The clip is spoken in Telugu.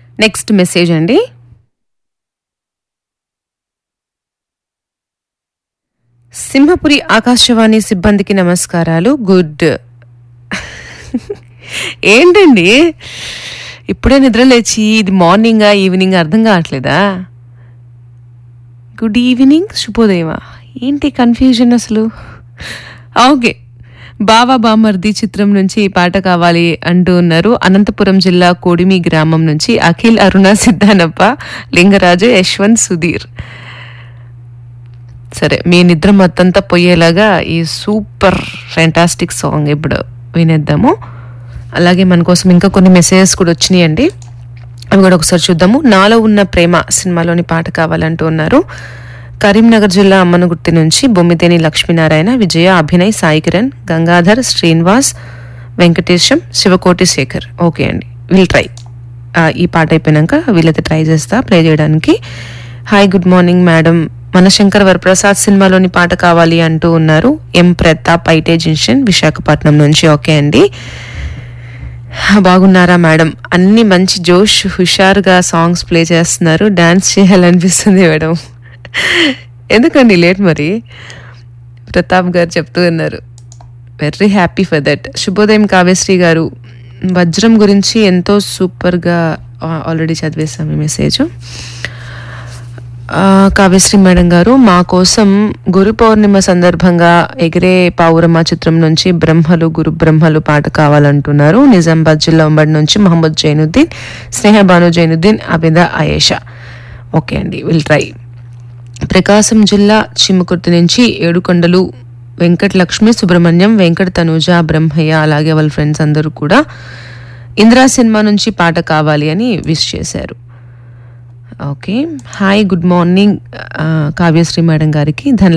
నెక్స్ట్ మెసేజ్ అండి సింహపురి ఆకాశవాణి సిబ్బందికి నమస్కారాలు గుడ్ ఏంటండి ఇప్పుడే నిద్ర లేచి ఇది మార్నింగా ఈవినింగ్ అర్థం కావట్లేదా గుడ్ ఈవినింగ్ శుభోదయమా ఏంటి కన్ఫ్యూజన్ అసలు ఓకే బావా బామర్ది చిత్రం నుంచి ఈ పాట కావాలి అంటూ ఉన్నారు అనంతపురం జిల్లా కోడిమి గ్రామం నుంచి అఖిల్ అరుణ సిద్ధానప్ప లింగరాజు యశ్వంత్ సుధీర్ సరే మీ నిద్ర మొత్తంతా పోయేలాగా ఈ సూపర్ ఫ్యాంటాస్టిక్ సాంగ్ ఇప్పుడు వినేద్దాము అలాగే మన కోసం ఇంకా కొన్ని మెసేజెస్ కూడా వచ్చినాయండి అవి కూడా ఒకసారి చూద్దాము నాలో ఉన్న ప్రేమ సినిమాలోని పాట కావాలంటూ ఉన్నారు కరీంనగర్ జిల్లా అమ్మనగుర్తి నుంచి బొమ్మిదేని లక్ష్మీనారాయణ విజయ అభినయ్ సాయి కిరణ్ గంగాధర్ శ్రీనివాస్ వెంకటేశం శివకోటి శేఖర్ ఓకే అండి విల్ ట్రై ఈ పాట అయిపోయినాక వీళ్ళైతే ట్రై చేస్తా ప్లే చేయడానికి హాయ్ గుడ్ మార్నింగ్ మేడం మన శంకర్ వరప్రసాద్ సినిమాలోని పాట కావాలి అంటూ ఉన్నారు ఎం ప్రతాప్ ఐటే జంక్షన్ విశాఖపట్నం నుంచి ఓకే అండి బాగున్నారా మేడం అన్ని మంచి జోష్ హుషారుగా సాంగ్స్ ప్లే చేస్తున్నారు డాన్స్ చేయాలనిపిస్తుంది మేడం ఎందుకండి లేట్ మరి ప్రతాప్ గారు చెప్తూ ఉన్నారు వెరీ హ్యాపీ ఫర్ దట్ శుభోదయం కావ్యశ్రీ గారు వజ్రం గురించి ఎంతో సూపర్గా ఆల్రెడీ చదివేశాం ఈ మెసేజ్ ఆ, కావ్యశ్రీ మేడం గారు మా కోసం గురు పౌర్ణిమ సందర్భంగా ఎగిరే పావురమ్మ చిత్రం నుంచి బ్రహ్మలు గురు బ్రహ్మలు పాట కావాలంటున్నారు నిజామాబాద్ జిల్లా ఉమ్మడి నుంచి మహమ్మద్ జైనుద్దీన్ స్నేహ బాను జైనుద్దీన్ అబిద ఆయేషా ఓకే అండి విల్ ట్రై ప్రకాశం జిల్లా చిమ్మకుర్తి నుంచి ఏడుకొండలు వెంకట లక్ష్మి సుబ్రహ్మణ్యం వెంకట తనూజ బ్రహ్మయ్య అలాగే వాళ్ళ ఫ్రెండ్స్ అందరూ కూడా ఇందిరా సినిమా నుంచి పాట కావాలి అని విష్ చేశారు ఓకే హాయ్ గుడ్ మార్నింగ్ ఆ, కావ్యశ్రీ మేడం గారికి ధనలక్ష్మి